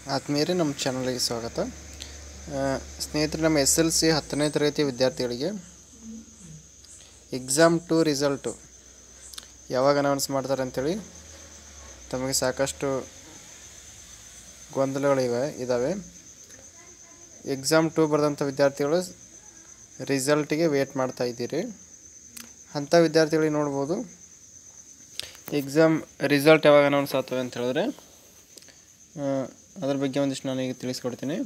ಆತ್ಮೀಯರೇ ನಮ್ಮ ಚಾನಲ್ಗೆ ಸ್ವಾಗತ ಆ, ಸ್ನೇಹಿತರೆ ನಮ್ಮ ಎಸ್ ಎಲ್ ಸಿ ಹತ್ತನೇ ತರಗತಿ ವಿದ್ಯಾರ್ಥಿಗಳಿಗೆ ಎಕ್ಸಾಮ್ ಟು ರಿಸಲ್ಟು ಯಾವಾಗ ಅನೌನ್ಸ್ ಮಾಡ್ತಾರೆ ಅಂಥೇಳಿ ತಮಗೆ ಸಾಕಷ್ಟು ಗೊಂದಲಗಳಿವೆ ಇದ್ದಾವೆ ಎಕ್ಸಾಮ್ ಟು ಬರೆದಂಥ ವಿದ್ಯಾರ್ಥಿಗಳು ರಿಸಲ್ಟಿಗೆ ವೇಟ್ ಮಾಡ್ತಾ ಇದ್ದೀರಿ ಅಂಥ ವಿದ್ಯಾರ್ಥಿಗಳಿಗೆ ನೋಡ್ಬೋದು ಎಕ್ಸಾಮ್ ರಿಸಲ್ಟ್ ಯಾವಾಗ ಅನೌನ್ಸ್ ಆಗ್ತವೆ ಅಂತ ಹೇಳಿದ್ರೆ ಆ, ಅದ್ರ ಬಗ್ಗೆ ಒಂದಿಷ್ಟು ನಾನು ಈಗ ತಿಳಿಸ್ಕೊಡ್ತೀನಿ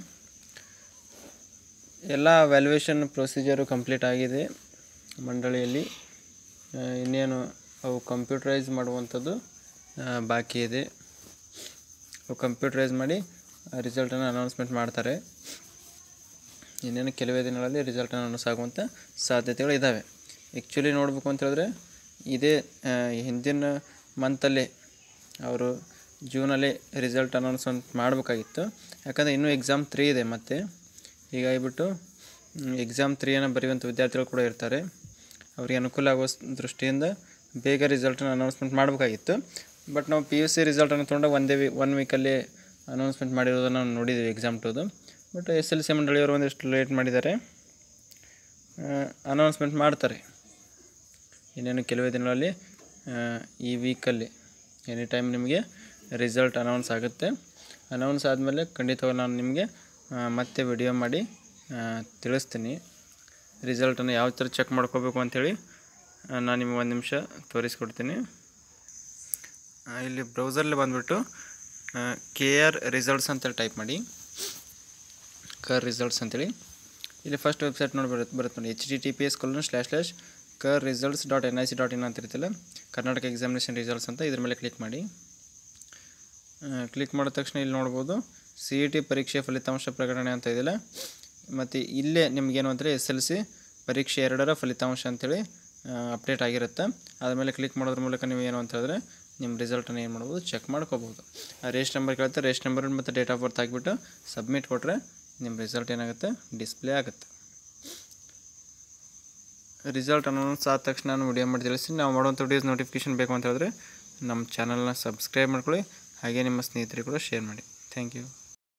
ಎಲ್ಲ ವ್ಯಾಲ್ಯೂಯೇಷನ್ ಪ್ರೊಸೀಜರು ಕಂಪ್ಲೀಟ್ ಆಗಿದೆ ಮಂಡಳಿಯಲ್ಲಿ ಆ, ಇನ್ನೇನು ಅವು ಕಂಪ್ಯೂಟರೈಸ್ ಮಾಡುವಂಥದ್ದು ಆ, ಬಾಕಿ ಇದೆ ಅವು ಕಂಪ್ಯೂಟರೈಸ್ ಮಾಡಿ ರಿಸಲ್ಟನ್ನು ಅನೌನ್ಸ್ಮೆಂಟ್ ಮಾಡ್ತಾರೆ ಇನ್ನೇನು ಕೆಲವೇ ದಿನಗಳಲ್ಲಿ ರಿಸಲ್ಟನ್ನು ಅನೌನ್ಸ್ ಆಗುವಂಥ ಸಾಧ್ಯತೆಗಳು ಇದ್ದಾವೆ ಆ್ಯಕ್ಚುಲಿ ನೋಡಬೇಕು ಅಂತ ಹೇಳಿದ್ರೆ ಇದೇ ಆ, ಹಿಂದಿನ ಮಂತಲ್ಲಿ ಅವರು ಜೂನಲ್ಲಿ ರಿಸಲ್ಟ್ ಅನೌನ್ಸ್ಮೆಂಟ್ ಮಾಡಬೇಕಾಗಿತ್ತು ಯಾಕಂದರೆ ಇನ್ನೂ ಎಕ್ಸಾಮ್ ತ್ರೀ ಇದೆ ಮತ್ತು ಹೀಗಾಗಿಬಿಟ್ಟು ಎಕ್ಸಾಮ್ ತ್ರೀಯನ್ನು ಬರೆಯುವಂಥ ವಿದ್ಯಾರ್ಥಿಗಳು ಕೂಡ ಇರ್ತಾರೆ ಅವರಿಗೆ ಅನುಕೂಲ ಆಗುವ ಸ್- ದೃಷ್ಟಿಯಿಂದ ಬೇಗ ರಿಸಲ್ಟನ್ನು ಅನೌನ್ಸ್ಮೆಂಟ್ ಮಾಡಬೇಕಾಗಿತ್ತು ಬಟ್ ನಾವು ಪಿ ಯು ಸಿ ರಿಸಲ್ಟನ್ನು ತೊಗೊಂಡಾಗ ಒಂದೇ ವೀ ಒನ್ ವೀಕಲ್ಲಿ ಅನೌನ್ಸ್ಮೆಂಟ್ ಮಾಡಿರೋದನ್ನು ನಾವು ನೋಡಿದ್ದೀವಿ ಎಕ್ಸಾಮ್ ಟುದು ಬಟ್ ಎಸ್ ಎಲ್ ಸಿ ಮಂಡಳಿಯವರು ಒಂದಿಷ್ಟು ಲೇಟ್ ಮಾಡಿದ್ದಾರೆ ಅನೌನ್ಸ್ಮೆಂಟ್ ಮಾಡ್ತಾರೆ ಇನ್ನೇನು ಕೆಲವೇ ದಿನಗಳಲ್ಲಿ ಆ, ಈ ವೀಕಲ್ಲಿ ಎನಿ ಟೈಮ್ ನಿಮಗೆ ರಿಸಲ್ಟ್ ಅನೌನ್ಸ್ ಆಗುತ್ತೆ ಅನೌನ್ಸ್ ಆದಮೇಲೆ ಖಂಡಿತವಾಗಿ ನಾನು ನಿಮಗೆ ಆ, ಮತ್ತೆ ವಿಡಿಯೋ ಮಾಡಿ ಆ, ತಿಳಿಸ್ತೀನಿ ರಿಸಲ್ಟನ್ನು ಯಾವ ಥರ ಚೆಕ್ ಮಾಡ್ಕೋಬೇಕು ಅಂಥೇಳಿ ನಾನು ನಿಮಗೆ ಒಂದು ನಿಮಿಷ ತೋರಿಸ್ಕೊಡ್ತೀನಿ ಆ, ಇಲ್ಲಿ ಬ್ರೌಸರಲ್ಲಿ ಬಂದುಬಿಟ್ಟು ಕೆ ಆರ್ ರಿಸಲ್ಟ್ಸ್ ಅಂತೇಳಿ ಟೈಪ್ ಮಾಡಿ ಕರ್ ರಿಸಲ್ಟ್ಸ್ ಅಂತೇಳಿ ಇಲ್ಲಿ ಫಸ್ಟ್ ವೆಬ್ಸೈಟ್ ನೋಡಿ ಬರುತ್ತೆ ಬರುತ್ತೆ ನೋಡಿ H T T P S colon slash slash kar results dot N I C dot in ಅಂತ ಇರುತ್ತಲ್ಲ ಕರ್ನಾಟಕ ಎಕ್ಸಾಮಿನೇಷನ್ ರಿಸಲ್ಟ್ಸ್ ಅಂತ ಇದ್ರ ಮೇಲೆ ಕ್ಲಿಕ್ ಮಾಡಿ ಕ್ಲಿಕ್ ಮಾಡಿದ ತಕ್ಷಣ ಇಲ್ಲಿ ನೋಡ್ಬೋದು ಸಿ ಇ ಟಿ ಪರೀಕ್ಷೆ ಫಲಿತಾಂಶ ಪ್ರಕಟಣೆ ಅಂತ ಇದೆಯಲ್ಲ ಮತ್ತು ಇಲ್ಲೇ ನಿಮಗೇನು ಅಂದರೆ ಎಸ್ ಎಲ್ ಸಿ ಪರೀಕ್ಷೆ ಎರಡರ ಫಲಿತಾಂಶ ಅಂತೇಳಿ ಅಪ್ಡೇಟ್ ಆಗಿರುತ್ತೆ ಆದಮೇಲೆ ಕ್ಲಿಕ್ ಮಾಡೋದ್ರ ಮೂಲಕ ನೀವು ಏನು ಅಂತ ಹೇಳಿದ್ರೆ ನಿಮ್ಮ ರಿಸಲ್ಟನ್ನು ಏನು ಮಾಡ್ಬೋದು ಚೆಕ್ ಮಾಡ್ಕೋಬೋದು ಆ ರೇಸ್ಟ್ ನಂಬರ್ ಕೇಳುತ್ತೆ ರೇಸ್ಟ್ ನಂಬರ್ ಮತ್ತು ಡೇಟ್ ಆಫ್ ಬರ್ತ್ ಹಾಕಿಬಿಟ್ಟು ಸಬ್ಮಿಟ್ ಕೊಟ್ಟರೆ ನಿಮ್ಮ ರಿಸಲ್ಟ್ ಏನಾಗುತ್ತೆ ಡಿಸ್ಪ್ಲೇ ಆಗುತ್ತೆ ರಿಸಲ್ಟ್ ಅನೌನ್ಸ್ ಆದ ತಕ್ಷಣ ನಾನು ವಿಡಿಯೋ ಮಾಡಿ ತಿಳಿಸ್ತೀನಿ ನಾವು ಮಾಡುವಂಥ ವಿಡಿಯೋಸ್ ನೋಟಿಫಿಕೇಶನ್ ಬೇಕು ಅಂತ ಹೇಳಿದ್ರೆ ನಮ್ಮ ಚಾನಲ್ನ ಸಬ್ಸ್ಕ್ರೈಬ್ ಮಾಡ್ಕೊಳ್ಳಿ ಹಾಗೆ ನಿಮ್ಮ ಸ್ನೇಹಿತರಿಗೆ ಕೂಡ ಶೇರ್ ಮಾಡಿ ಥ್ಯಾಂಕ್ ಯು